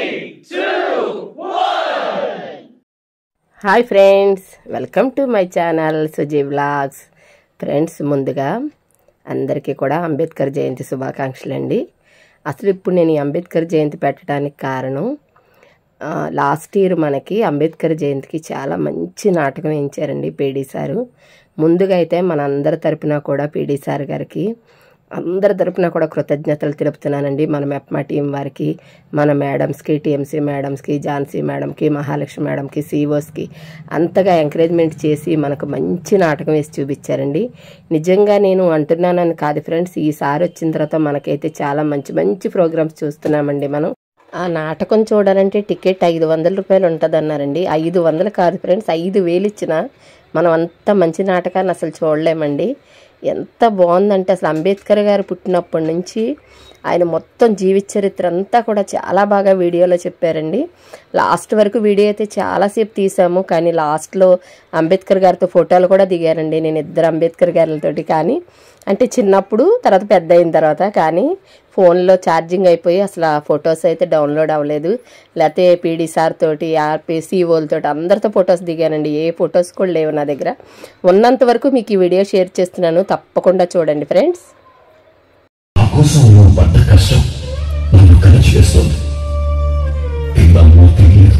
Hi friends welcome to my channel Suji vlogs friends ముందుగా అందరికీ కూడా అంబేద్కర్ జయంతి శుభాకాంక్షలు అండి అసలు ఇప్పుడు నేను ఈ అంబేద్కర్ జయంతి పెట్టడానికి కారణం ఆ, లాస్ట్ ఇయర్ మనకి అంబేద్కర్ జయంతికి చాలా మంచి నాటకం వేయించారండి పీడీ సారు ముందుగా అయితే మన అందరి తరపున కూడా పీడీ సార్ గారికి అందరి తరపున కూడా కృతజ్ఞతలు తెలుపుతున్నానండి మన మెప్మా టీం వారికి మన మేడమ్స్కి టీఎంసీ మేడమ్స్కి ఝాన్సీ మేడంకి మహాలక్ష్మి మేడంకి సీఓస్కి అంతగా ఎంకరేజ్మెంట్ చేసి మనకు మంచి నాటకం వేసి చూపించారండి నిజంగా నేను అంటున్నానని కాదు ఫ్రెండ్స్ ఈసారి వచ్చిన తర్వాత మనకైతే చాలా మంచి మంచి ప్రోగ్రామ్స్ చూస్తున్నామండి మనం ఆ నాటకం చూడాలంటే టికెట్ ఐదు వందల రూపాయలు ఉంటుంది అన్నారండి ఐదు వందలు కాదు ఫ్రెండ్స్ ఐదు వేలు ఇచ్చిన మనం అంత మంచి నాటకాన్ని అసలు చూడలేమండి ఎంత బాగుందంటే అసలు అంబేద్కర్ గారు పుట్టినప్పటి నుంచి ఆయన మొత్తం జీవిత చరిత్ర అంతా కూడా చాలా బాగా వీడియోలో చెప్పారండి లాస్ట్ వరకు వీడియో అయితే చాలాసేపు తీసాము కానీ లాస్ట్లో అంబేద్కర్ గారితో ఫోటోలు కూడా దిగారండి నేను ఇద్దరు అంబేద్కర్ గారితోటి కానీ అంటే చిన్నప్పుడు తర్వాత పెద్ద అయిన తర్వాత కానీ ఫోన్లో ఛార్జింగ్ అయిపోయి అసలు ఆ ఫొటోస్ అయితే డౌన్లోడ్ అవ్వలేదు లేకపోతే పీడీ సార్ తోటి ఆర్పీ సీఓలతో అందరితో ఫొటోస్ దిగానండి ఏ ఫొటోస్ కూడా లేవు నా దగ్గర ఉన్నంత వరకు మీకు ఈ వీడియో షేర్ చేస్తున్నాను తప్పకుండా చూడండి ఫ్రెండ్స్ నా కోసం నువ్వు పడ్డ కష్టం నన్ను కనెక్ట్ చేస్తుంది తిన్నామో తెలియదు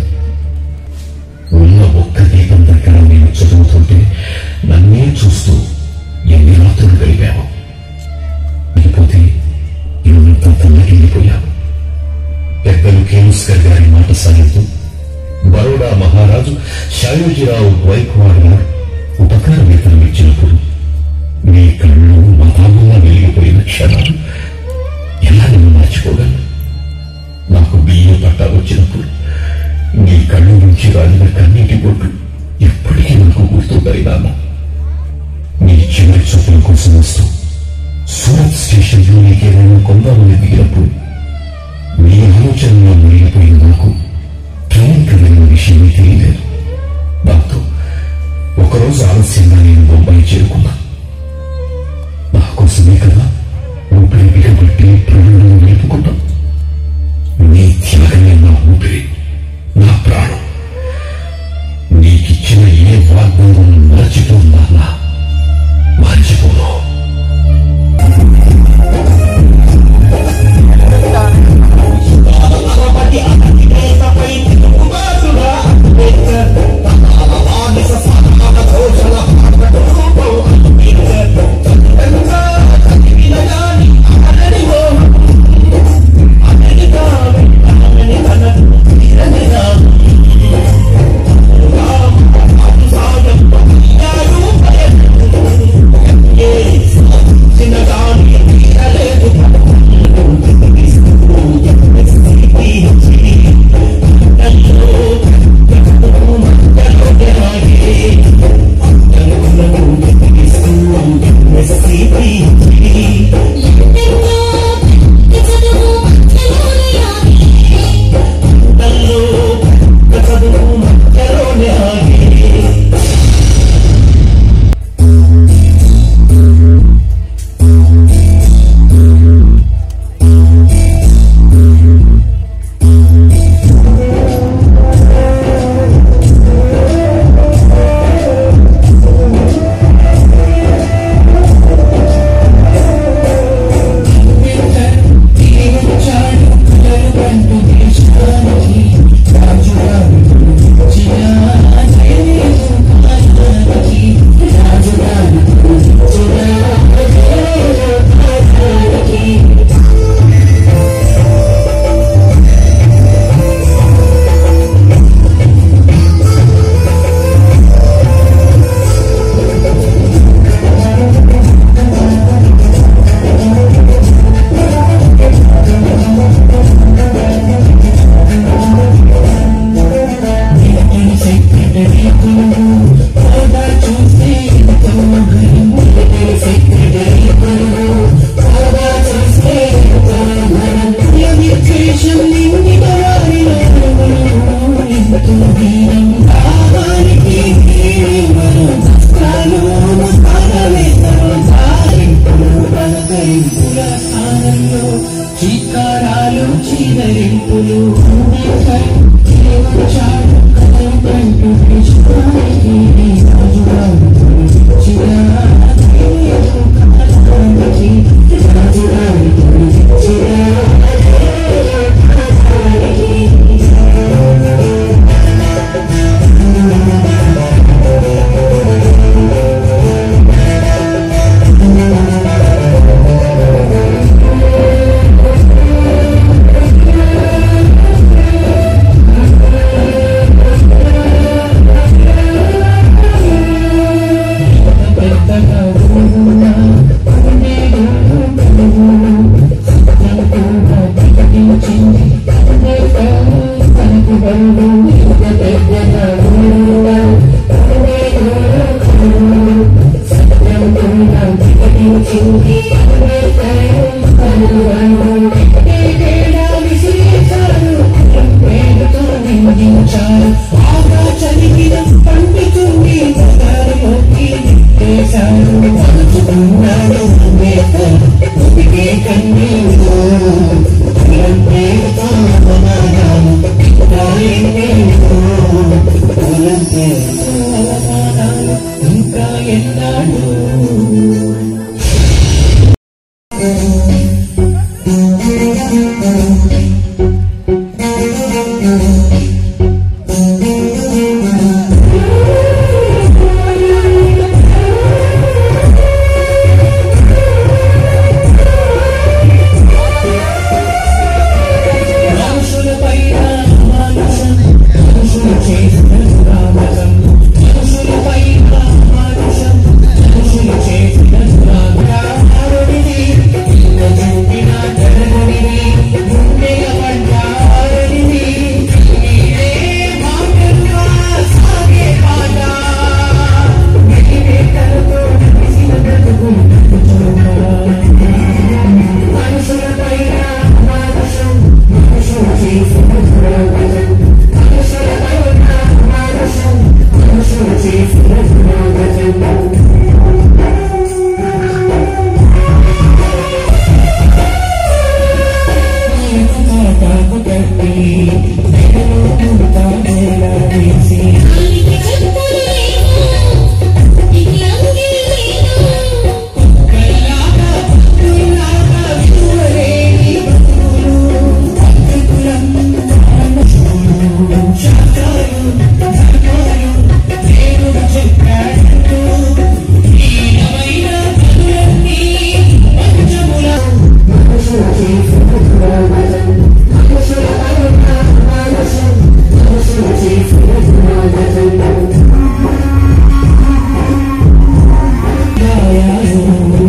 ఉన్న ఒక్క దీపం దగ్గర నేను చదువుతుంటే నన్నే చూస్తూ ఎన్ని రాత్రులు గడిపావు లేకపోతే ఇవంతా తల్లగిల్లిపోయావు పెద్దలు కేంస్కర్ గారి మాట సాగిస్తూ బరోడా మహారాజు షాయోజీరావు గైక్వాడ్ గారు ఉపకార వేతనం ఇచ్చినప్పుడు నీ కళ్ళు మతాములా వెలిగిపోయిన క్షణాలు ఎలా నేను మర్చిపోగలను నాకు బియ్య పట్టా వచ్చినప్పుడు నీ కళ్ళు నుంచి రాలిన కన్నీటి బొట్టు ఎప్పటికీ నాకు గుర్తుంటాయి నాన్న నీ చివరి చూపుల కోసం వస్తూ సూరత్ స్టేషన్లో నీకేమైనా కొందామని దిగినప్పుడు నీ ఆలోచనలో మునిగిపోయిన నాకు ట్రైన్ కదిలిన విషయమే తెలియలేదు దాంతో ఒకరోజు ఆలస్యంగా నేను బొంబాయి చేరుకున్నా నా కోసమే కదా ఊపిరి బిగబట్టి ప్రాణాలను నిలుపుకున్నా నీ త్యాగమే నా ఊపిరి నా ప్రాణం నీకిచ్చిన ఏ వాగ్దానం మర్చిపోందా మర్చిపోను ఇంకా ఎన్నాడు మనుషులపైన మానుషం మనుషులు చేసిన దురాగతం మనుషులపైన మానుషం మనుషులు చేసిన దురాగతారుడిని ఇంత చూపిన జరగనిది గుండెల పడ్డారనిది నీవే మాటలుగా సాగే పాట వెలివేతలతో నడిచిన బ్రతుకు మనుషులపైన మానుషం మనుషులు చేసిన దురాగతం మనుషులపైన మానుషం మనుషులు చేసిన దురాగతం తాటాకు కట్టి మెడలో తాడేలా వేసి కల్లాగా పుల్లాగా విడువలేని బతుకులు అద్భుతం మానసులు శాస్త్రాలు ధర్మాలు దేవుడు చెప్పాడు హీనమైన పనులన్నీ పంచముల మనుషులు చేసిన దురాగతం మనుషుల పైన మానసం మనుషులు చేసిన దురాగతం గాయాలు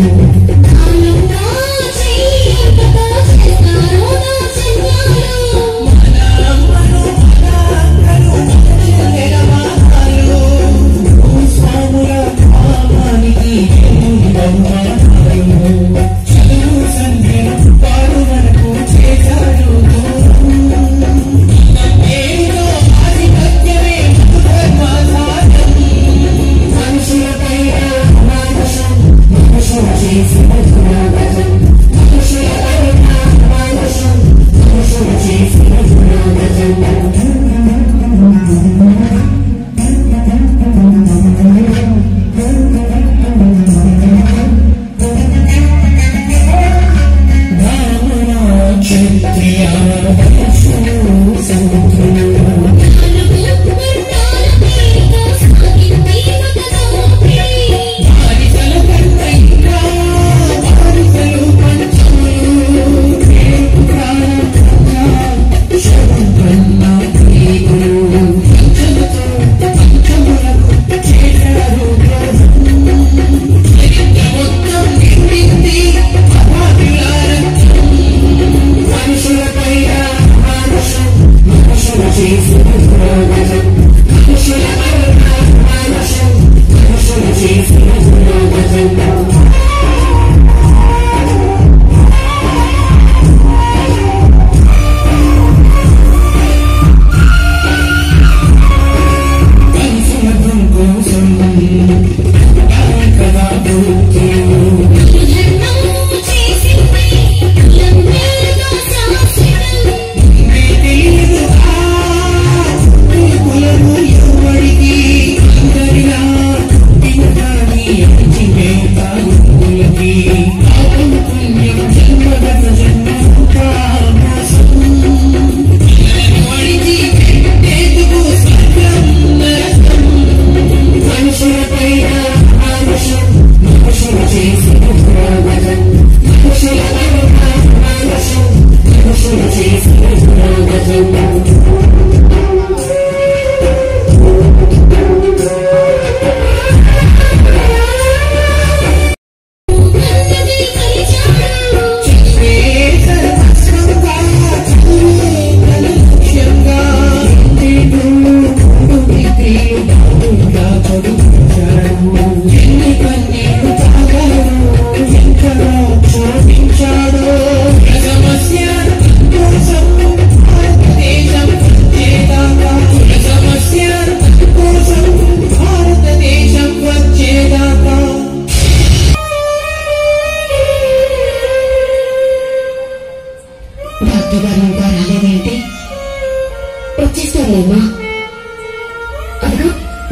చేసిన దురాగతం మనుషుల పైన మానసం మనుషులు చేసిన దురాగతం మనుషులపైన మానసం మనుషులు చేసిన దురాగతం మనుషులపైన మానసం మనుషులు చేసిన దురాగతం కన్సులతం కోసం కదా కులము ఎవరికి అందరిలా తినటాని అణచివేతాగులకి పాపం పుణ్యం జన్మగత జన్మోపాసం వడిచి పెట్టేందుకు స్వర్గం నరకం మనుషులపైన మానుషం మనుషులు చేసిన దురాగతం మనుషులపైన మానుషం మనుషులు చేసిన దురాగతం భారతదేశం వచ్చేదాకా డాక్టర్ గారు ఇంకా రాలేదేంటి వచ్చేస్తారులేమ్మా అదిగో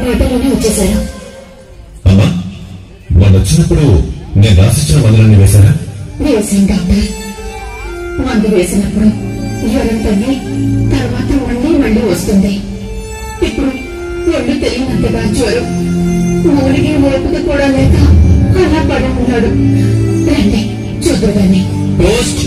వచ్చినప్పుడు నేను రాసిచ్చిన మందులన్నీ వేశారా వేసాం డాక్టర్ మందు వేసినప్పుడు జ్వరం తగ్గి తర్వాత మళ్ళీ మళ్ళీ వస్తుంది ఇప్పుడు ఒళ్ళు తెలియనంతగా జ్వరం ఊరికి ఓపిక కూడా లేక అలా పడి ఉన్నాడు రండి చూద్దుగాని పోస్ట్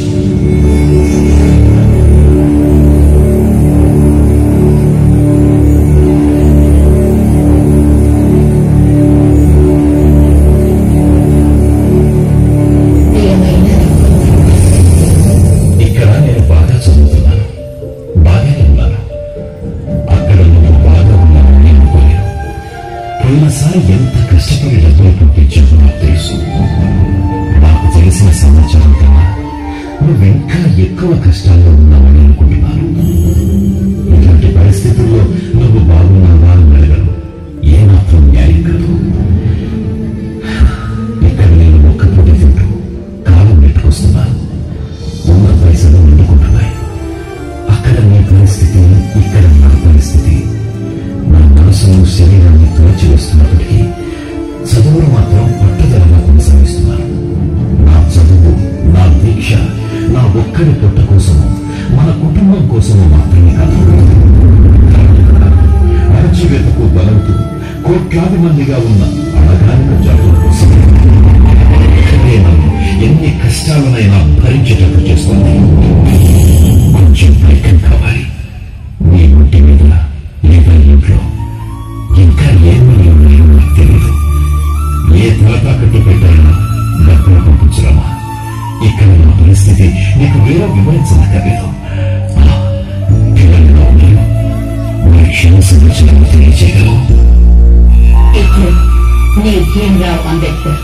ఏమైనా ఇక్కడ నేను బాగా చదువుతున్నాను బాగానే ఉన్నాను అక్కడ నువ్వు బాగా ఉన్నావని అనుకోలేను పోయినసారి ఎంత కష్టపడి డబ్బులు పంపించావో నాకు తెలుసు నాకు తెలిసిన సమాచారం కన్నా నువ్వు ఇంకా ఎక్కువ కష్టాల్లో ఉన్నావని అనుకుంటున్నాను ఇటువంటి పరిస్థితుల్లో నువ్వు బాగున్నావా అని అడగను ఏమాత్రం న్యాయం కాదు ఇక్కడ నేను ఒక్కపూట తింటూ కాలం నెట్టుకొస్తున్నాను ఉన్న పైసలు వండుకుంటున్నాయి అక్కడ నీ పరిస్థితి ఇక్కడ నా పరిస్థితి నా మనసును శరీరాన్ని తోచివేస్తున్నప్పటికీ చదువును మాత్రం పట్టుదలగా కొనసాగిస్తున్నాను నా చదువు నా దీక్ష నా ఒక్కడి పొట్ట కోసము మన కుటుంబం కోసము మాత్రమే కాదు అరచివేతకు బలవుతూ కోట్లాది మందిగా ఉన్న అణగారిన జాతుల కోసం ఇక్కడే నన్ను ఎన్ని కష్టాలనైనా భరించేటట్టు చేస్తుంది కొంచెం పైకం కావాలి నీ ఒంటి మీద లేదా ఇంట్లో ఇంకా ఏమని ఉన్నాయో నాకు తెలియదు ఏ తలతాకట్టు పెట్టాలన్నా డబ్బులు పంపించడమా ఇక్కడ నా పరిస్థితి నీకు వేరే వివరించనక్కర్లేదు ఆ, పిల్లలు ఎలా ఉన్నారు వారి క్షేమ సంరక్షణను తెలియజేయగలవు ఇప్పుడు నీ భీమరావు అంబేద్కర్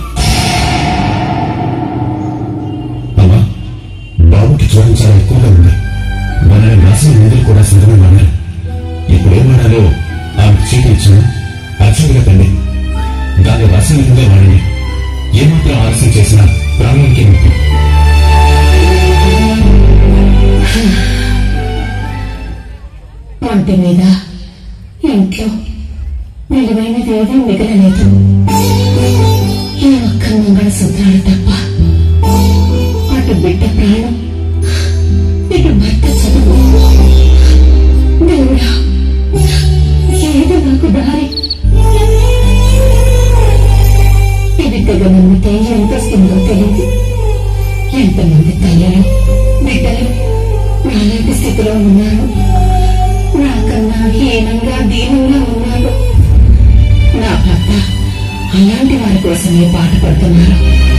అమ్మా బాబుకి జ్వరం చాలా ఎక్కువగా ఉంది మన రాసిన మందులు కూడా సరిగా వాడారు ఇప్పుడు ఏం వాడాలో ఆమెకు చీటి ఇచ్చిన అర్జెంట్గా తండి దాన్ని రాసిన విధంగా వాడండి ఏమాత్రం ఆలస్యం చేసినా ప్రాణానికి ముప్పు ఒంటి మీద ఇంట్లో విలువైనది ఏదీ మిగలలేదు ఈ ఒక్క మంగళసూత్రాలు తప్ప అటు బిడ్డ ప్రాణం ఇటు భర్త చదువు దేవుడా ఏది నాకు దారి ఇది తెగ నమ్మితే ఎంత వస్తుందో తెలియదు ఎంతమంది తల్లులు బిడ్డలు నాలాంటి స్థితిలో ఉన్నారు నాకన్నా హీనంగా దీనంగా ఉన్నారు నా భర్త అలాంటి వారి కోసమే పాటుపడుతున్నారు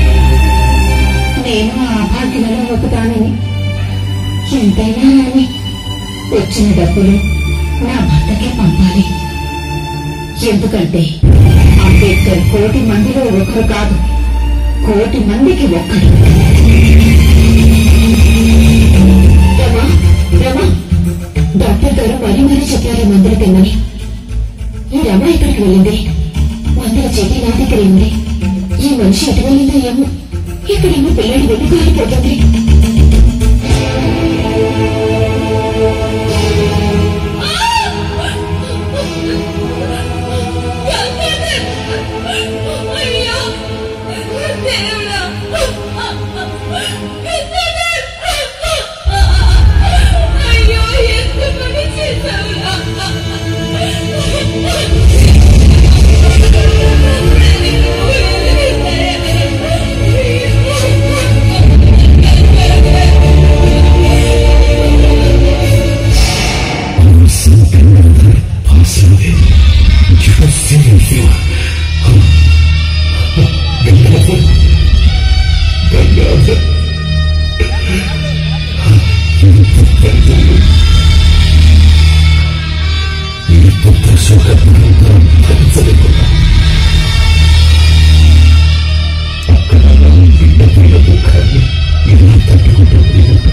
నేను ఆ భాగ్యులలో ఒకదానిని ఎంతైనా అని వచ్చిన డబ్బులు నా భర్తకే పంపాలి ఎందుకంటే అంబేద్కర్ కోటి మందిలో ఒకరు కాదు కోటి మందికి ఒక్కడు రమా రమా డాక్టర్ గారు మరీ మరీ చెప్పారు ఈ మందులు తిమ్మని ఈ రమ ఎక్కడికి వెళ్ళింది మందుల చెట్టి నా దగ్గర ఉంది ఈ మనిషి ఎటు వెళ్ళిందో ఏమో ఇక్కడేమో పిల్లడి వెళ్ళి కాలిపోతుంది I'm so angry. Positive. Just sitting here. Gangada. Gangada. ఈ పుత్ర శోక నిరంతరం భరించలేకున్నా అక్కడ నా బిడ్డ పిల్ల దుఃఖాన్ని ఇది తట్టుకుంటూ తిరుగుతా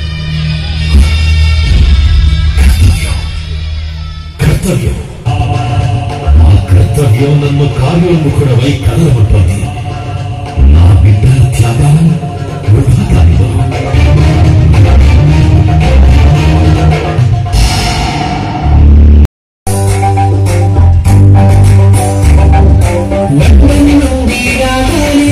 కర్తవ్యం నా కర్తవ్యం నన్ను కార్యోన్ముఖుడవై కదలమంటోంది నా బిడ్డల త్యాగాలను వృధా కానివ్వను. నగ్నని నుండి రాగాలి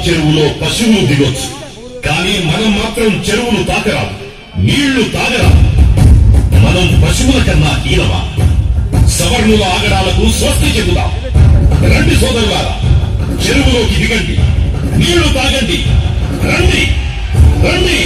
చెరువులో పశువులు దిగొచ్చు కానీ మనం మాత్రం చెరువును తాకరాదు నీళ్లు తాగరాదు మనం పశువుల కన్నా హీనమా సవర్ణుల ఆగడాలకు స్వస్తి చెబుదాం రండి సోదరులారా చెరువులోకి దిగండి నీళ్లు తాగండి రండి రండి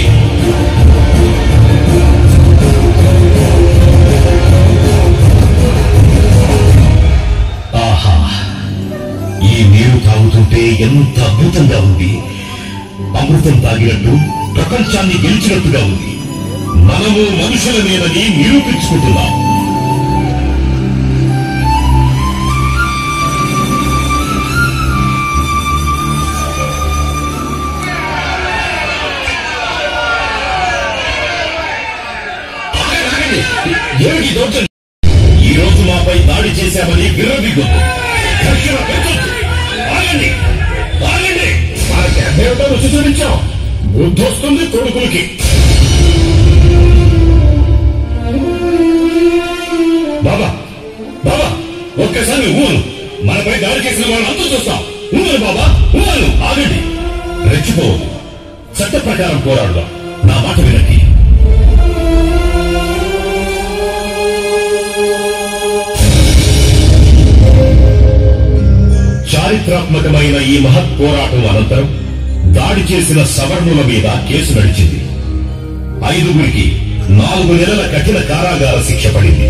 ఆహా ఈ నీరు తాగుతుంటే ఎంత అద్భుతంగా ఉంది అమృతం తాగినట్టు ప్రపంచాన్ని గెలిచినట్టుగా ఉంది మనము మనుషులమేనని నిరూపించుకుంటున్నాం ఆగండి, ఆగండి. ఏమిటి దౌర్జన్యం? ఈ రోజు మాపై దాడి చేశామని విరోధిగొద్దు ఘర్షణ పెంచొద్దు ఆగండి ఆగండి మన ఏమిటో రుచి చూపించాం బుద్ధి వస్తుంది కొడుకులకి బాబా బాబా ఒక్కసారి ఊను మనపై దాడి చేసిన వాళ్ళని అంతా చూస్తాం ఊను బాబా ఊను ఆగండి రెచ్చిపోవద్దు చట్ట ప్రకారం పోరాడుదాం నా మాట వినండి చారిత్రాత్మకమైన ఈ మహత్ పోరాటం అనంతరం దాడి చేసిన సవర్ణుల మీద కేసు నడిచింది ఐదుగురికి నాలుగు నెలల కఠిన కారాగార శిక్ష పడింది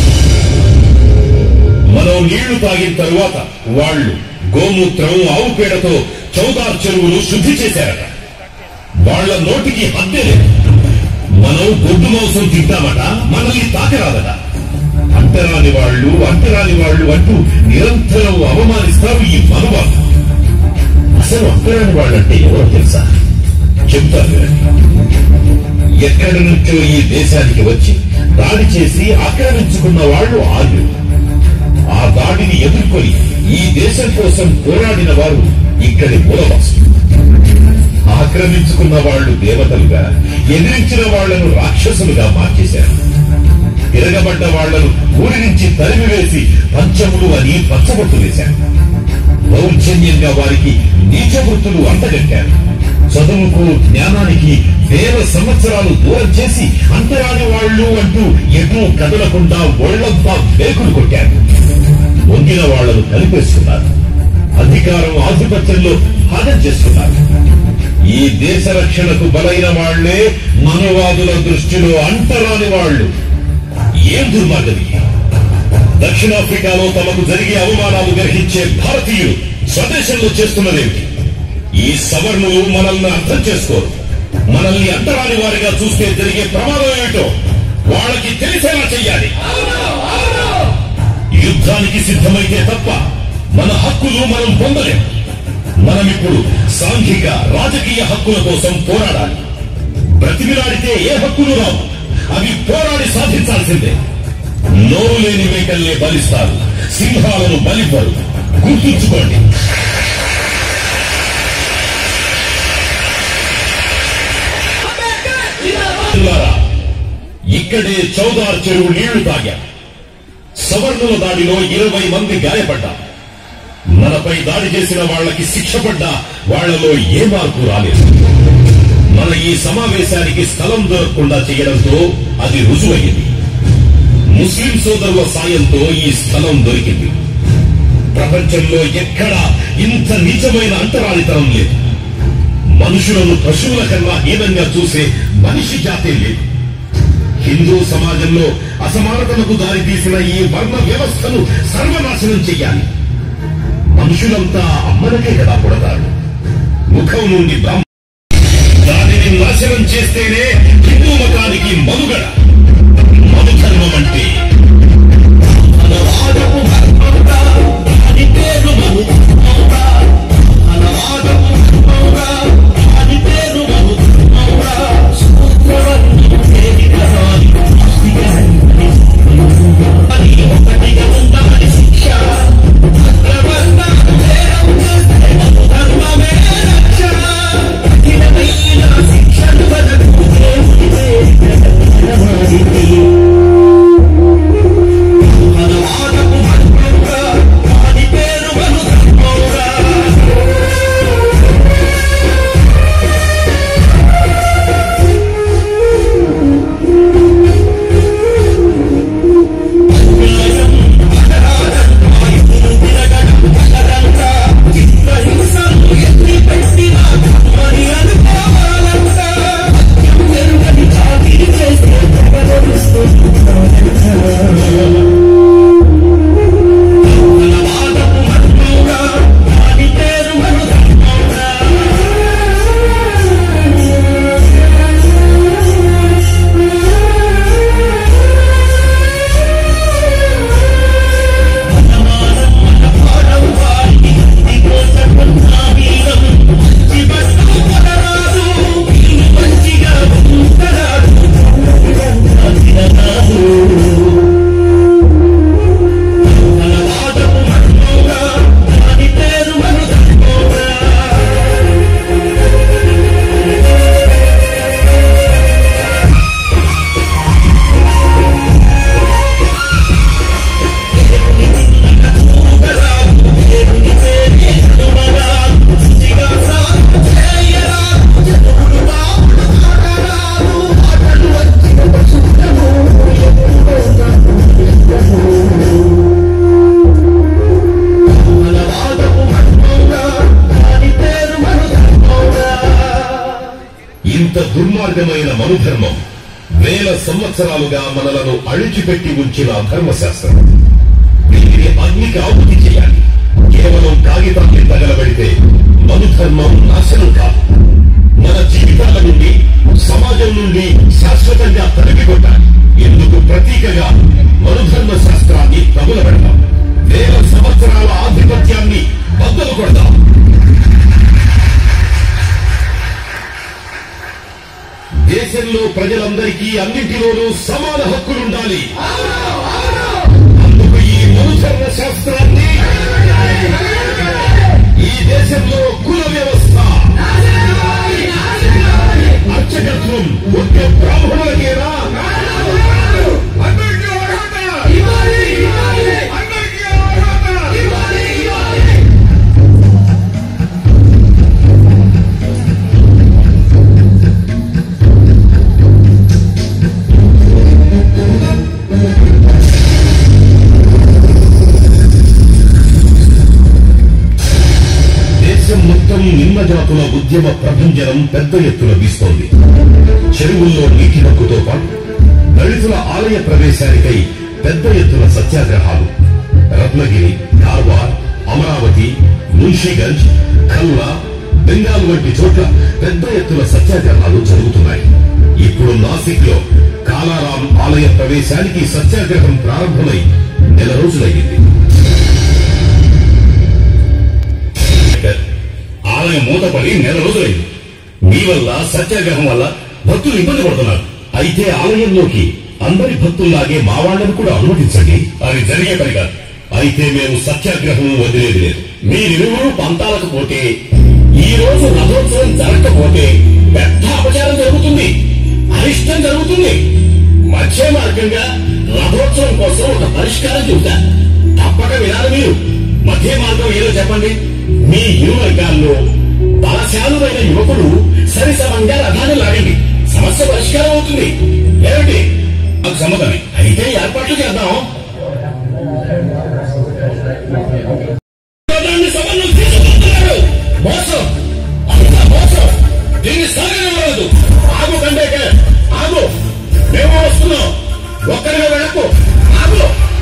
మనం నీళ్లు తాగిన తరువాత వాళ్ళు గోమూత్రం ఆవు పేడతో చౌదార్ చెరువులు శుద్ధి చేశారట వాళ్ళ నోటికి హద్దే లేదు మనం గొడ్డు మాంసం తింటామట మనల్ని తాకరాదట అంటరాని వాళ్ళు అంటరాని వాళ్ళు అంటూ నిరంతరం అవమానిస్తారు ఈ మనవాళ్ళు అసలు అంటరాని వాళ్ళంటే ఎవరో తెలుసా చెప్తాను వినండి. ఎక్కడి నుంచో ఈ దేశానికి వచ్చి దాడి చేసి ఆక్రమించుకున్న వాళ్ళు ఆర్యులు ఆ దాడిని ఎదుర్కొని ఈ దేశం కోసం పోరాడిన వారు ఇక్కడి మూలవాసులు ఆక్రమించుకున్న వాళ్ళు దేవతలుగా ఎదిరించిన వాళ్లను రాక్షసులుగా మార్చేశారు తిరగబడ్డ వాళ్లను ఊరి నుంచి తరిమివేసి పంచములు అని పచ్చబొట్టు వేశారు దౌర్జన్యంగా వారికి నీచ వృత్తులు అంటగట్టారు చదువుకు జ్ఞానానికి వేల సంవత్సరాలు దూరం చేసి అంతరాని వాళ్ళు అంటూ ఎటూ కదలకుండా ఒళ్లంతా వేకులు కొట్టారు వంగిన వాళ్లను కలిపేసుకున్నారు అధికారం ఆధిపత్యంలో భాగం చేసుకున్నారు ఈ దేశ రక్షణకు బలైన వాళ్లే మనవాదుల దృష్టిలో అంటరాని వాళ్ళు ఏం దుర్మార్గది దక్షిణాఫ్రికాలో తమకు జరిగే అవమానాలు గ్రహించే భారతీయులు స్వదేశంలో చేస్తున్నదేమిటి ఈ సవర్ణులు మనల్ని అర్థం చేసుకోరు మనల్ని అంటరాని వారిగా చూస్తే జరిగే ప్రమాదం ఏమిటో వాళ్ళకి తెలిసేలా చెయ్యాలి యుద్ధానికి సిద్ధమైతే తప్ప మన హక్కులు మనం పొందలేం మనమిప్పుడు సాంఘిక రాజకీయ హక్కుల కోసం పోరాడాలి బ్రతిమిలాడితే ఏ హక్కులు రావు అవి పోరాడి సాధించాల్సిందే నోరు లేని మేకల్నే బలిస్తారు సింహాలను బలివ్వరు గుర్తుంచుకోండి మిత్రులారా, ఇక్కడే చౌదార్ చెరువు నీళ్లు తాగా సవర్ణుల దాడిలో ఇరవై మంది గాయపడ్డారు మనపై దాడి చేసిన వాళ్ళకి శిక్ష పడ్డా వాళ్లలో ఏ మార్పు రాలేదు మన ఈ సమావేశానికి స్థలం దొరకకుండా చేయడంతో అది రుజువయ్యింది ముస్లిం సోదరుల సాయంతో ఈ స్థలం దొరికింది ప్రపంచంలో ఎక్కడా ఇంత నిజమైన అంతరానితనం లేదు మనుషులను పశువుల కన్నా హీనంగా చూసే మనిషి జాతే లేదు హిందూ సమాజంలో అసమానతలకు దారితీసిన ఈ వర్ణ వ్యవస్థను సర్వనాశనం చెయ్యాలి మనుషులంతా అమ్మలకే కదా పుడతారు ముఖం నుండి బ్రాహ్మ దానిని నాశనం చేస్తేనే హిందూ మతానికి మనుగడ మను ధర్మం అంటే అనవాదము ధర్మముగా, దాని పేరు మను ధర్మముగా. అనవాదము ధర్మముగా, దాని పేరు మను ధర్మముగా. సూత్రవర్ణము తేలికరాని ఆస్తికరాని అది ఒకటిగా ఉండాలి శిక్ష అగ్రవర్ణ భేదం చేస్తే మను ధర్మమే రక్ష కఠినమైన శిక్షను బదులు దేవుడి వేదిక దుర్మార్గమైన మనుధర్మం వేల సంవత్సరాలుగా మనలను అణిచిపెట్టి ఉంచిన ధర్మశాస్త్రం వీటిని అగ్నికి ఆహుతి చేయాలి కేవలం కాగితాన్ని తగలబెడితే మనుధర్మం నాశనం కాదు మన జీవితాల నుండి సమాజం నుండి శాశ్వతంగా తరిమికొట్టాలి ఎందుకు ప్రతీకగా మనుధర్మ శాస్త్రాన్ని తగులబెడతాం వేల సంవత్సరాల ఆధిపత్యాన్ని బద్దలు కొడతాం దేశంలో ప్రజలందరికీ అన్నింటిలోనూ సమాన హక్కులుండాలి అందుకు ఈ మనుధర్మ శాస్త్రాన్ని ఈ దేశంలో కుల వ్యవస్థ అర్చకత్వం ఒక్క బ్రాహ్మణులకేనా అందరికీ అర్హత! అందరికీ అర్హత! దేశం మొత్తం నిమ్మ జాతుల ఉద్యమ ప్రభంజనం పెద్ద ఎత్తున వీస్తోంది చెరువుల్లో నీటి హక్కుతో పాటు దళితుల ఆలయ ప్రవేశానికై పెద్ద ఎత్తున సత్యాగ్రహాలు రత్నగిరి కార్వార్ అమరావతి మున్షిగంజ్ ఖల్నా బెంగాల్ వంటి చోట్ల పెద్ద ఎత్తున సత్యాగ్రహాలు జరుగుతున్నాయి ఇప్పుడు నాసిక్ లో కాలారాం ఆలయ ప్రవేశానికి సత్యాగ్రహం ప్రారంభమై నెల రోజులయ్యింది ఆలయం మూతపడి నెల రోజులైంది మీ వల్ల సత్యాగ్రహం వల్ల భక్తులు ఇబ్బంది పడుతున్నారు అయితే ఆలయంలోకి అందరి భక్తుల్లాగే మా వాళ్ళని కూడా అనుమతించండి అది జరిగే పని కాదు అయితే మేము సత్యాగ్రహం వదిలేది లేదు మీరిరువురు పంతాలకు పోతే ఈ రోజు రథోత్సవం జరగకపోతే పెద్ద అపచారం జరుగుతుంది అరిష్టం జరుగుతుంది మధ్య మార్గంగా రథోత్సవం కోసం ఒక పరిష్కారం చెబుతా తప్పక వినాలి మీరు మధ్య మార్గం ఏదో చెప్పండి మీ ఇరు వర్గాల్లో బలశాలువైన యువకులు సరిసమంగా రథాన్ని లాగండి సమస్య పరిష్కారం అవుతుంది ఏమిటి నాకు సమ్మతమే అయితే ఏర్పాట్లు చేద్దాం రథాన్ని సమన్వయం తీసుకుంటున్నారు. మోసం అంతా మోసం దీన్ని సాగనివ్వలేదు ఆగు కండేకర్ ఆగు మేము వస్తున్నాం ఒక్కరిగా వెళ్ళకు ఆగు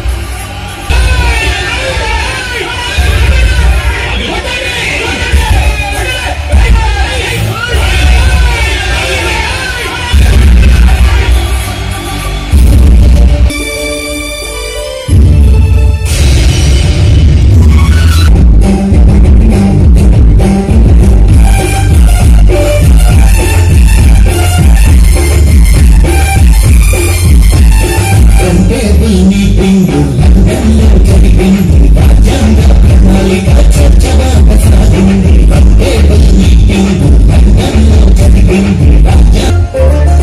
అంటే దీని పిండు లండన్లో జరిగింది రాజ్యాంగ ప్రణాళిక చర్చగా సాగింది అంటే దీని పిండు లండన్లో జరిగింది రాజ్యాంగ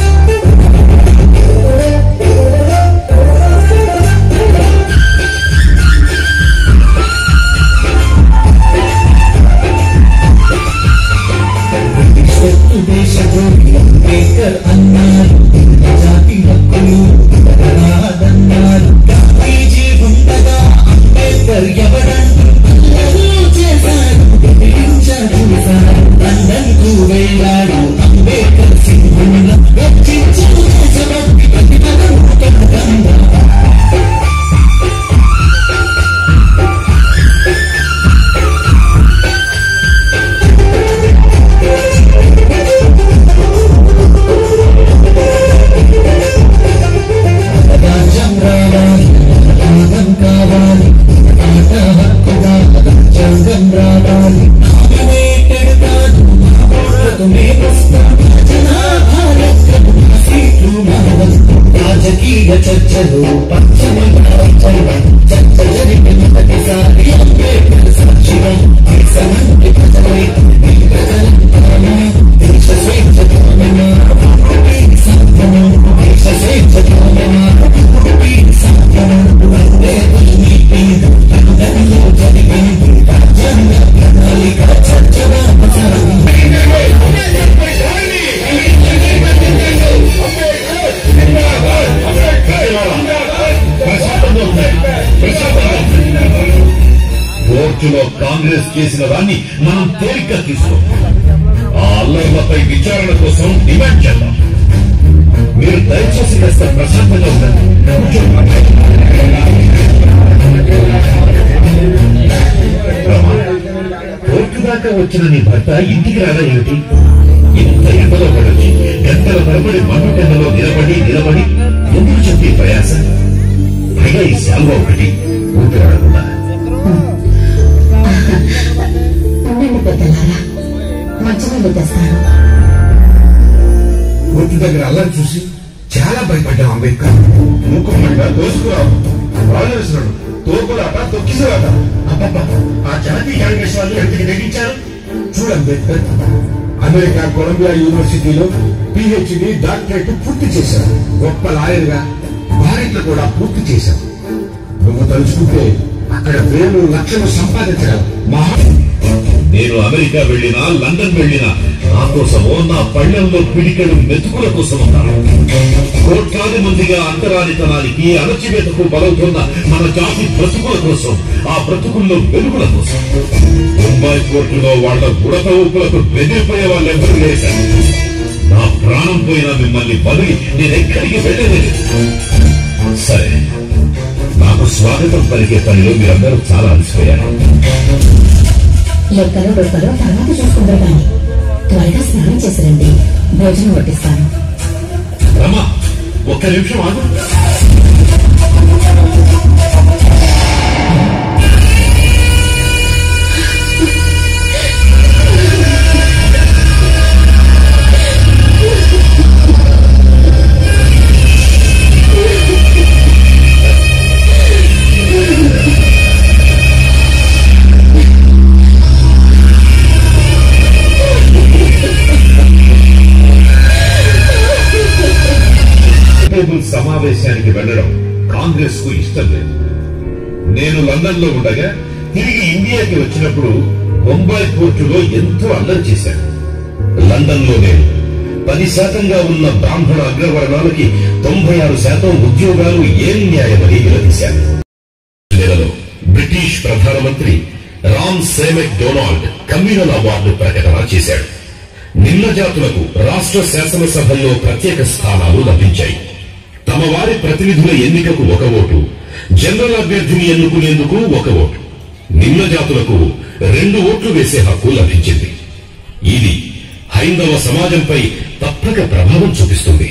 స్వత్తు దేశద్రోహి అంబేద్కర్ అన్నారు జాతి హక్కులు రాదన్నారు గాంధీజీ ఉండగా అంబేద్కర్ ఎవరంటూ అల్లర్లు చేశారు బెదిరించారు సార్ లండన్ కు వెళ్ళాడు అంబేద్కర్ సింహునిగా గర్జించాడు దేశభక్తి ప్రతిభను కనకంగా రాజ్యం రావాలి రాగం కావాలి ఆట కోర్టులో కాంగ్రెస్ చేసిన దాన్ని మనం తేలిగ్గా తీసుకోం ఆ అల్లర్లపై విచారణ కోసం డిమాండ్ చేద్దాం మీరు దయచేసి కాస్త ప్రశాంతంగా ఉండండి కూర్చోండి. రమా, కోర్టు దాకా వచ్చిన నీ భర్త ఇంటికి రాదా ఏమిటి ఇంత ఎండలో పడొచ్చి గంటల తరబడి మండుటెండలో నిలబడి నిలబడి ఎందుకు చెప్పి ప్రయాస పైగా ఈ శాల్వ ఒకటి ఊపిరాడకుండా ఉండండి పెద్దలారా మంచినీళ్ళు తెస్తాను కోర్టు దగ్గర అల్లరి చూసి చాలా భయపడ్డాం అంబేద్కర్ మూకుమ్మడిగా దోసుకురావు రాజేశ్వరుడు తోపులాట తొక్కిసలాట అబ్బబ్బా ఆ జాతీయ కాంగ్రెస్ వాళ్ళు ఎంతకి తెగించారు చూడు అంబేద్కర్ అమెరికా కొలంబియా యూనివర్సిటీలో పిహెచ్డి డాక్టరేట్ పూర్తి చేశారు గొప్ప లాయర్గా భారత్ కూడా పూర్తి చేశావు నువ్వు తలుచుకుంటే అక్కడ వేలు లక్షలు సంపాదించగలవు మహా నేను అమెరికా వెళ్ళినా లండన్ వెళ్ళినా నా కోసమో నా పళ్ళెంలో పిడికెడు మెతుకుల కోసం ఉన్నాను కోట్లాది మందిగా అంతరానితనానికి అణచివేతకు బలవుతున్న మన జాతి బ్రతుకుల కోసం ఆ బ్రతుకుల్లో వెలుగుల కోసం ముంబై కోర్టులో వాళ్ళ గుడత ఊపులకు బెదిరిపోయే వాళ్ళు ఎవరు లేరు సార్. నా ప్రాణం పోయినా మిమ్మల్ని వదిలి నేనెక్కడికి వెళ్ళలేదు సరే నాకు స్వాగతం పలికే పనిలో మీరందరూ చాలా అలసిపోయారు లెక్కలు డొక్కలు తర్వాత చూసుకుందరు కానీ త్వరగా స్నానం చేసిరండి భోజనం వడ్డిస్తాను రమా ఒక్క నిమిషం ఆగు టేబుల్ సమావేశానికి వెళ్లడం కాంగ్రెస్ కు ఇష్టం లేదు నేను లండన్ లో ఉండగా తిరిగి ఇండియాకి వచ్చినప్పుడు బొంబాయి కోర్టులో ఎంతో అల్లరి చేశాను లండన్ లో నేను పది శాతంగా ఉన్న బ్రాహ్మణ అగ్రవర్ణాలకి తొంభై ఆరు శాతం ఉద్యోగాలు ఏం న్యాయమని నిలదీశాను నెలలో బ్రిటిష్ ప్రధానమంత్రి Ramsay MacDonald communal award ప్రకటన చేశాడు నిమ్న జాతులకు రాష్ట్ర శాసనసభల్లో ప్రత్యేక స్థానాలు లభించాయి తమ వారి ప్రతినిధుల ఎన్నికకు ఒక ఓటు జనరల్ అభ్యర్థిని ఎన్నుకునేందుకు ఒక ఓటు నిమ్న జాతులకు రెండు ఓట్లు వేసే హక్కు లభించింది ఇది హైందవ సమాజంపై తప్పక ప్రభావం చూపిస్తుంది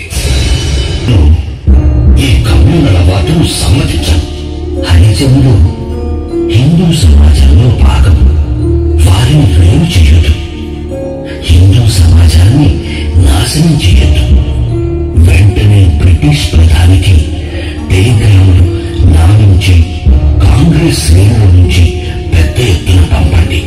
ఈ కమ్యూనల్ అవార్డును సమ్మతించను హరిజనులు హిందూ సమాజంలో భాగం వారిని వేరు చేయొద్దు హిందూ సమాజాన్ని నాశనం చేయొద్దు వెంటనే బ్రిటిష్ ప్రధానికి టెలిగ్రాములు నా నుంచి కాంగ్రెస్ శ్రేణుల నుంచి పెద్ద ఎత్తున పంపండి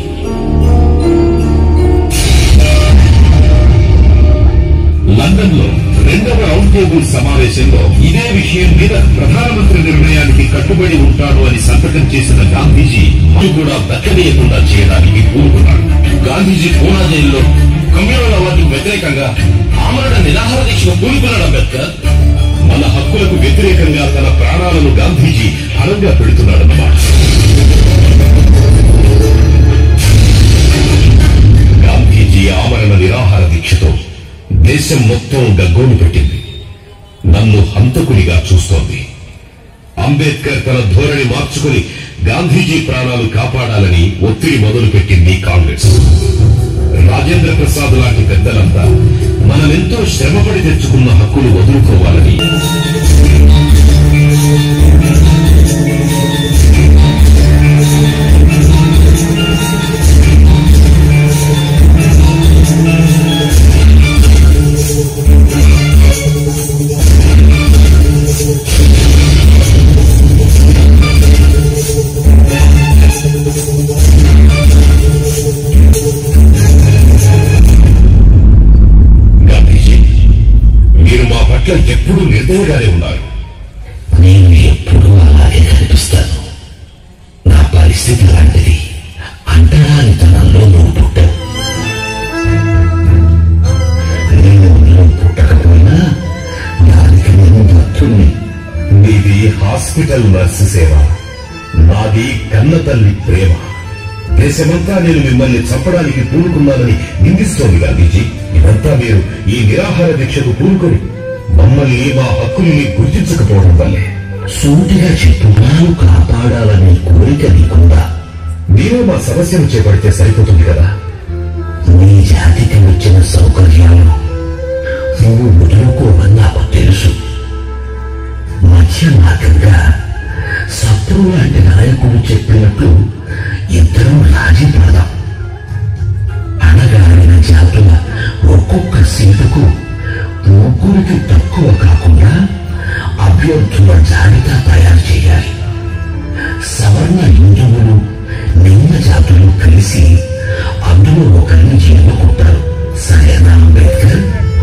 లండన్ లో రెండవ రౌండ్ టేబుల్ సమావేశంలో ఇదే విషయం మీద ప్రధానమంత్రి నిర్ణయానికి కట్టుబడి ఉంటాడు అని సంతకం చేసిన గాంధీజీ మను కూడా దక్కనీయకుండా చేయడానికి పూనుకున్నాడు గాంధీజీ పూనా జైల్లో కమ్యూనల్ అవార్డుకు వ్యతిరేకంగా ఆమరణ నిరాహార దీక్షను పూనుకున్నాడు అంబేద్కర్ మన హక్కులకు వ్యతిరేకంగా తన ప్రాణాలను గాంధీజీ హరంగా పెడుతున్నాడన్నమాట గాంధీజీ ఆమరణ నిరాహార దీక్షతో దేశం మొత్తం గగ్గోలు పెట్టింది నన్ను హంతకునిగా చూస్తోంది అంబేద్కర్ తన ధోరణి మార్చుకుని గాంధీజీ ప్రాణాలు కాపాడాలని ఒత్తిడి మొదలుపెట్టింది కాంగ్రెస్ రాజేంద్ర ప్రసాద్ లాంటి పెద్దలంతా మనమెంతో శ్రమపడి తెచ్చుకున్న హక్కులు వదులుకోవాలని గాంధీజీ మీరు మా పట్ల ఎప్పుడూ నిర్దయగానే ఉన్నారు నేను ఎప్పుడూ అలాగే కనిపిస్తాను నా పరిస్థితి లాంటిది అంటరానితనంలో నువ్వు పుట్టావు నేను నువ్వు పుట్టకపోయినా దానికి నేను దత్తుణ్ణి నీది హాస్పిటల్ నర్సు సేవ నాది కన్న తల్లి ప్రేమ దేశమంతా నేను మిమ్మల్ని చంపడానికి పూనుకున్నానని నిందిస్తోంది గాంధీజీ ఇదంతా మీరు ఈ నిరాహార దీక్షకు పూనుకొని మమ్మల్ని మా హక్కుల్ని గుర్తించకపోవడం వల్లే సూటిగా చెప్పున్నాను కాపాడాలనే కోరిక నీకుందా మీరే మా సమస్యను చేపడితే సరిపోతుంది కదా నీ జాతికి వచ్చిన సౌకర్యాలు నువ్వు వదులుకోవని నాకు తెలుసు మధ్య మార్గంగా శత్రువు లాంటి నాయకుడు చెప్పినట్లు ఇద్దరం రాజీ పడదాం అనగారిన జాతుల ఒక్కొక్క సీటుకు ముగ్గురికి తక్కువ కాకుండా అభ్యర్థుల జాబితా తయారు చేయాలి సవర్ణ హిందువులు నిమ్న జాతులు కలిసి అందులో ఒకరిని ఎన్నుకుంటారు సరేనా అంబేద్కర్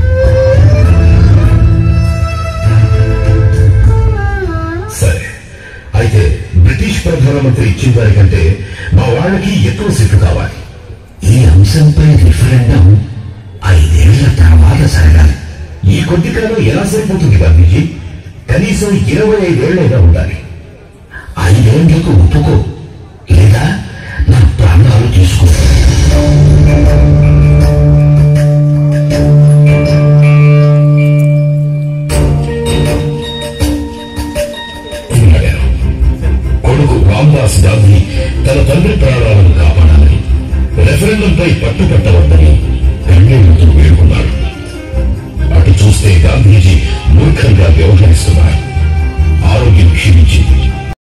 సరే అయితే బ్రిటిష్ ప్రధానమంత్రి ఇచ్చిన దానికంటే మా వాళ్ళకి ఎక్కువ సీట్లు కావాలి ఈ అంశంపై రిఫరెండం ఐదేళ్ల తర్వాత జరగాలి ఈ కొద్ది కాలం ఎలా సరిపోతుంది గాంధీజీ కనీసం ఇరవై ఐదేళ్లైనా ఉండాలి ఐదేళ్లకు ఒప్పుకో లేదా నా ప్రాణాలు తీసుకో అడిగారు. కొడుకు రామ్దాస్ గాంధీ తన తండ్రి ప్రాణాలను కాపాడాలని రెఫరెండంపై పట్టు పెట్టవద్దని కన్నీళ్లతో వేడుకున్నాడు అటు చూస్తే గాంధీజీ మూర్ఖంగా వ్యవహరిస్తున్నారు ఆరోగ్యం క్షీణించింది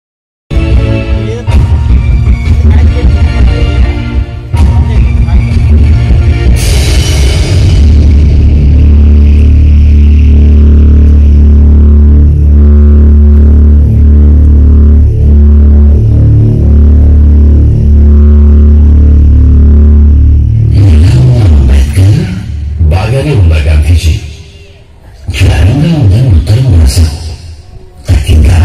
ఎలా ఉన్నావు అంబేద్కర్ బాగానే ఉన్నా గాంధీజీ జ్వరంగా ఉందని ఉత్తరం రాశావు తగ్గిందా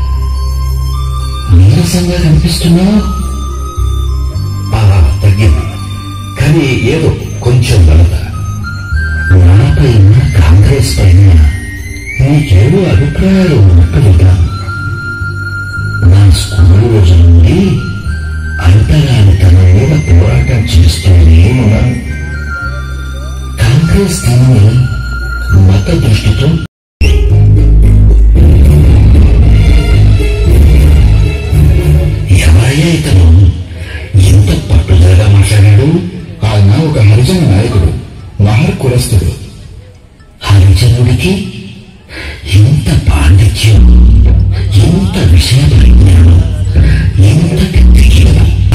నీరసంగా కనిపిస్తున్నావు ఆ, తగ్గింది కానీ ఏదో కొంచెం బలత నాపైన కాంగ్రెస్ పైన నీకేవో అభిప్రాయాలు ఉన్నట్టు విన్నాను నా స్కూల్ రోజు నుండి అంతరానితనం మీద పోరాటం చేస్తూనే ఉన్నాను కాంగ్రెస్ దీన్ని మత దృష్టితో ఎవరయ్యా ఇతను ఎంత పట్టుదలగా మాట్లాడాడు ఆయన ఒక హరిజన నాయకుడు మహర్ కులస్తుడు హరిజనుడికి ఇంత పాండిత్యం ఇంత విషయ పరిజ్ఞానం ఇంతటి దిగిన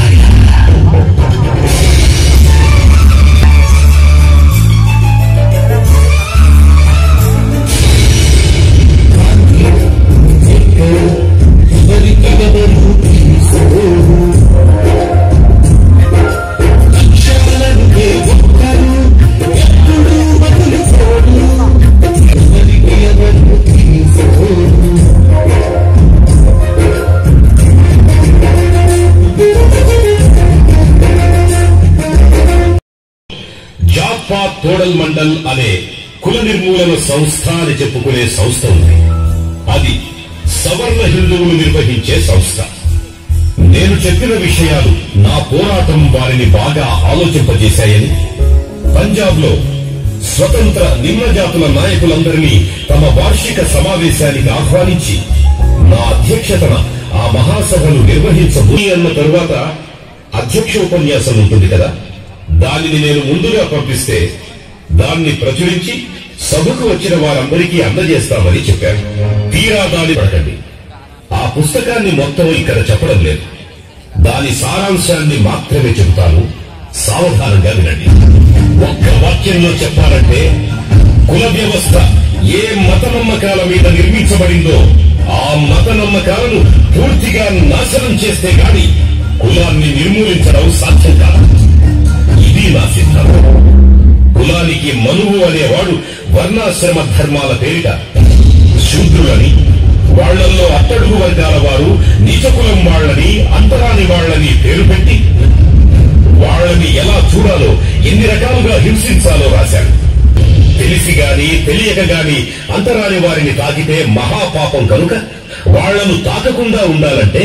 జాత్పాత్ తోడల్ మండల్ అనే కుల నిర్మూలన సంస్థ అని చెప్పుకునే సంస్థ ఉంది అది సవర్ణ హిందువులు నిర్వహించే సంస్థ నేను చెప్పిన విషయాలు నా పోరాటం వారిని బాగా ఆలోచింపజేశాయని పంజాబ్ లో స్వతంత్ర నిమ్న జాతుల నాయకులందరినీ తమ వార్షిక సమావేశానికి ఆహ్వానించి నా అధ్యక్షతన ఆ మహాసభను నిర్వహించబోయి అన్న తరువాత అధ్యక్ష ఉపన్యాసం ఉంటుంది కదా దానిని నేను ముందుగా పంపిస్తే దాన్ని ప్రచురించి సభకు వచ్చిన వారందరికీ అందజేస్తామని చెప్పాను తీరా దాని పడకండి ఆ పుస్తకాన్ని మొత్తం ఇక్కడ చెప్పడం లేదు దాని సారాంశాన్ని మాత్రమే చెబుతాను సావధానంగా వినండి ఒక్క వాక్యంలో చెప్పాలంటే కుల వ్యవస్థ ఏ మత నమ్మకాల మీద నిర్మించబడిందో ఆ మత నమ్మకాలను పూర్తిగా నాశనం చేస్తే గాని కులాన్ని నిర్మూలించడం సాధ్యం కాదు ఇది నా సిద్ధాంతం కులానికి మనువు అనేవాడు వర్ణాశ్రమ ధర్మాల పేరిట శూద్రులని వాళ్లల్లో అట్టడుగు వర్గాల వారు నీచకులం వాళ్ళని అంతరాని వాళ్ళని పేరు పెట్టి వాళ్ళని ఎలా చూడాలో ఎన్ని రకాలుగా హింసించాలో రాశాడు తెలిసి గాని తెలియక గాని అంతరాని వారిని తాకితే మహాపాపం కనుక వాళ్లను తాకకుండా ఉండాలంటే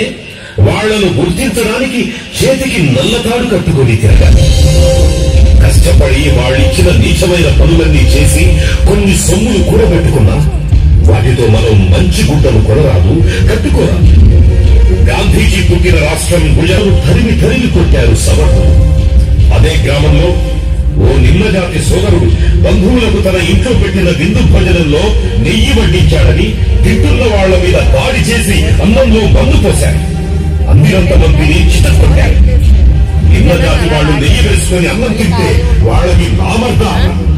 వాళ్లను గుర్తించడానికి చేతికి నల్లతాడు కట్టుకొని తిరగాలి కష్టపడి వాళ్ళిచ్చిన నీచమైన పనులన్నీ చేసి కొన్ని సొమ్ములు కూడబెట్టుకున్నా వాటితో మనం మంచి గుడ్డను కొనరాదు కట్టుకోరాదు గాంధీజీ పుట్టిన రాష్ట్రం గుజరాత్ తరిమి తరిమి కొట్టారు సవర్ణులు అదే గ్రామంలో ఓ నిమ్మజాతి సోదరుడు బంధువులకు తన ఇంట్లో పెట్టిన విందు భోజనంలో నెయ్యి వడ్డించాడని తింటున్న వాళ్ల మీద దాడి చేసి అన్నంలో మందు పోశారు అందినంత మందిని చితకొట్టారు నిమ్మజాతి వాళ్ళు నెయ్యి వేసుకొని అన్నం తింటే వాళ్ళకి నామర్దా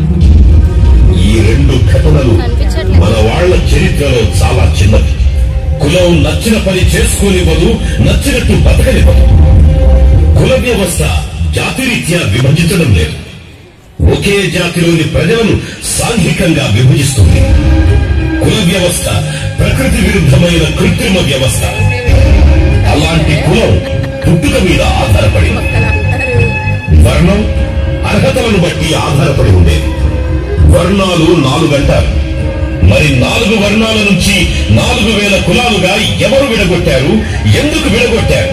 ఈ రెండు ఘటనలు మన వాళ్ళ చరిత్రలో చాలా చిన్నవి కులం నచ్చిన పని చేసుకోనివ్వదు నచ్చినట్టు బతకనివ్వదు కుల వ్యవస్థ జాతిరీత్యా విభజించడం లేదు ఒకే జాతిలోని ప్రజలను సాంఘికంగా విభజిస్తుంది కుల వ్యవస్థ ప్రకృతి విరుద్ధమైన కృత్రిమ వ్యవస్థ అలాంటి కులం పుట్టుక మీద ఆధారపడింది వర్ణం అర్హతలను బట్టి ఆధారపడి ఉండేది వర్ణాలు నాలుగంటారు మరి నాలుగు వర్ణాల నుంచి నాలుగు వేల కులాలుగా ఎవరు విడగొట్టారు ఎందుకు విడగొట్టారు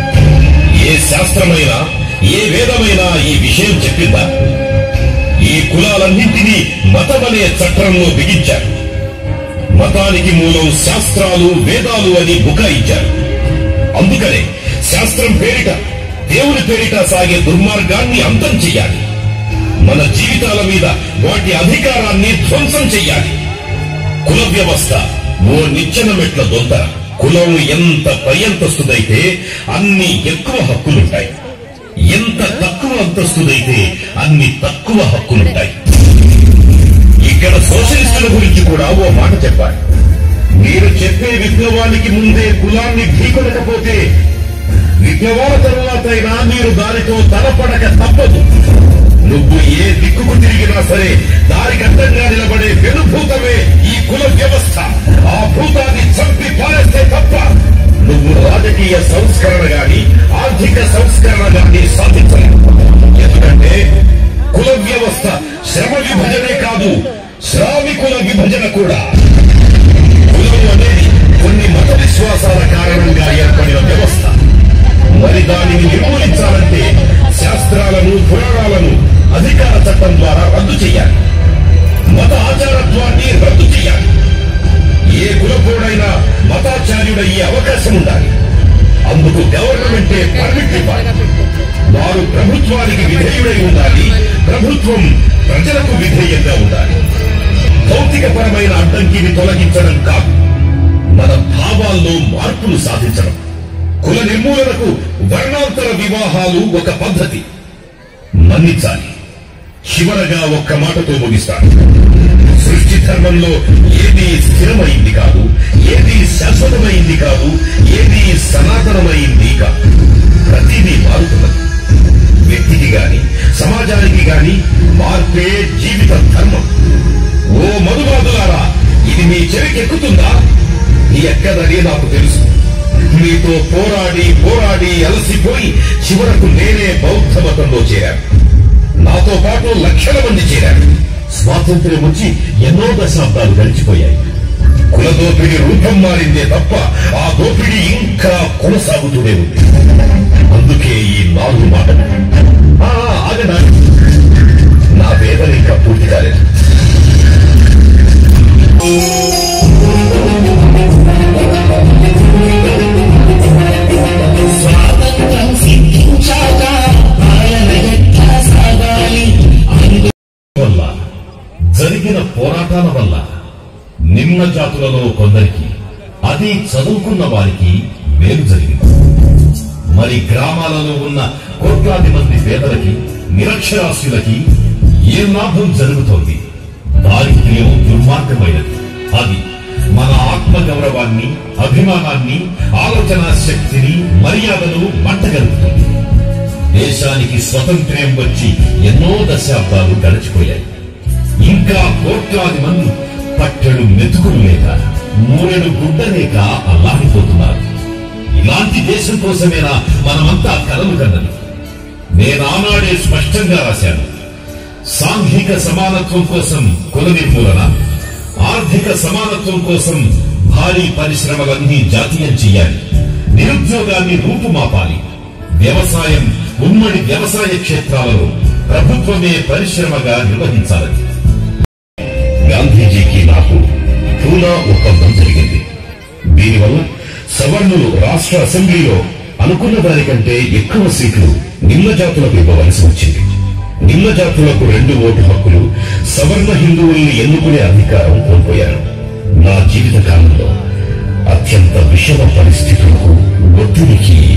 ఏ శాస్త్రమైనా ఏ వేదమైనా ఈ విషయం చెప్పిందా ఈ కులాలన్నింటినీ మతమనే చట్రంలో బిగించారు మతానికి మూలం శాస్త్రాలు వేదాలు అని బుకాయించారు అందుకనే శాస్త్రం పేరిట దేవుని పేరిట సాగే దుర్మార్గాన్ని అంతం చెయ్యాలి మన జీవితాల మీద వాటి అధికారాన్ని ధ్వంసం చెయ్యాలి కుల వ్యవస్థ ఓ నిచ్చెన మెట్ల దొంత కులం ఎంత పై అంతస్తుదైతే అన్ని ఎక్కువ హక్కులుంటాయి ఎంత తక్కువ అంతస్తుదైతే అన్ని తక్కువ హక్కులుంటాయి ఇక్కడ సోషలిస్టుల గురించి కూడా ఓ మాట చెప్పాలి మీరు చెప్పే విప్లవానికి ముందే కులాన్ని ఢీకొనకపోతే విప్లవాల తరువాతైనా మీరు దానితో తలపడక తప్పదు నువ్వు ఏ దిక్కుకు తిరిగినా సరే దానికి అడ్డంగా నిలబడే వెనుభూతమే ఈ కుల వ్యవస్థ ఆ భూతాన్ని చంపి పారేస్తే తప్ప నువ్వు రాజకీయ సంస్కరణ గాని ఆర్థిక సంస్కరణ గాని సాధించలేవు ఎందుకంటే కుల వ్యవస్థ శ్రమ విభజనే కాదు శ్రామికుల విభజన కూడా కులం అనేది కొన్ని మత విశ్వాసాల కారణంగా ఏర్పడిన వ్యవస్థ మరి దానిని నిర్మూలించాలంటే శాస్త్రాలను పురాణాలను అధికార చట్టం ద్వారా రద్దు చేయాలి మత ఆచారత్వాన్ని రద్దు చేయాలి ఏ కులపోడైనా మతాచార్యుడయ్యే అవకాశం ఉండాలి అందుకు గవర్నమెంటే పర్మిట్ ఇవ్వాలి వారు ప్రభుత్వానికి విధేయుడై ఉండాలి ప్రభుత్వం ప్రజలకు విధేయంగా ఉండాలి భౌతికపరమైన అడ్డంకిని తొలగించడం కాదు మన భావాల్లో మార్పులు సాధించడం కుల నిర్మూలనకు వర్ణాంతర వివాహాలు ఒక పద్ధతి మన్నించాలి చివరగా ఒక్క మాటతో ముగిస్తాను సృష్టి ధర్మంలో ఏది స్థిరమైంది కాదు ఏది శాశ్వతమైంది కాదు ఏది సనాతనమైంది కాదు ప్రతిదీ మారుతున్నది వ్యక్తికి గాని సమాజానికి గాని మార్పే జీవిత ధర్మం ఓ మధుబాదులారా ఇది మీ చెవికెక్కుతుందా ఎక్కదని నాకు తెలుసు మీతో పోరాడి పోరాడి అలసిపోయి చివరకు నేనే బౌద్ధ మతంలో చేరాను నాతో పాటు లక్షల మంది చేరారు స్వాతంత్ర్యం వచ్చి ఎన్నో దశాబ్దాలు గడిచిపోయాయి కుల దోపిడీ రూపం మారిందే తప్ప ఆ దోపిడీ ఇంకా కొనసాగుతూనే ఉంది అందుకే ఈ నాలుగు మాటలు ఆ, ఆగనా నా వేదన ఇంకా పూర్తి కాలేదు స్వాతంత్రం సిద్ధించాక పాలన ఎట్లా సాగాలి అందు వల్ల జరిగిన పోరాటాల వల్ల నిమ్న జాతులలో కొందరికి అది చదువుకున్న వారికి మేలు జరిగింది మరి గ్రామాలలో ఉన్న కోట్లాది మంది పేదలకి నిరక్షరాస్యులకి ఏ లాభం జరుగుతోంది దారిద్ర్యం దుర్మార్గమైనది అది మన ఆత్మ గౌరవాన్ని అభిమానాన్ని ఆలోచన శక్తిని మర్యాదను మంటగలుగుతుంది దేశానికి స్వతంత్ర్యం వచ్చి ఎన్నో దశాబ్దాలు గడిచిపోయాయి ఇంకా కోట్లాది మంది పట్టెడు మెతుకులు లేక మూరెడు గుడ్డ లేక అల్లాడిపోతున్నారు ఇలాంటి దేశం కోసమేనా మనమంతా కలలు కన్నది నేను ఆనాడే స్పష్టంగా రాశాను సాంఘిక సమానత్వం కోసం కుల నిర్మూలన ఆర్థిక సమానత్వం కోసం భారీ పరిశ్రమలన్నీ జాతీయం చేయాలి నిరుద్యోగాన్ని రూపుమాపాలి వ్యవసాయం ఉమ్మడి వ్యవసాయ క్షేత్రాలలో ప్రభుత్వమే పరిశ్రమగా నిర్వహించాలని గాంధీజీకి నాకు పూనా ఒప్పందం జరిగింది దీనివల్ల సవర్ణులు రాష్ట్ర అసెంబ్లీలో అనుకున్న దానికంటే ఎక్కువ సీట్లు నిమ్న జాతులకు ఇవ్వవలసి వచ్చింది నిమ్న జాతులకు రెండు ఓటు హక్కులు సవర్ణ హిందువుల్ని ఎన్నుకునే అధికారం కోల్పోయారు నా జీవిత కాలంలో అత్యంత విషమ పరిస్థితులకు ఒత్తిడికి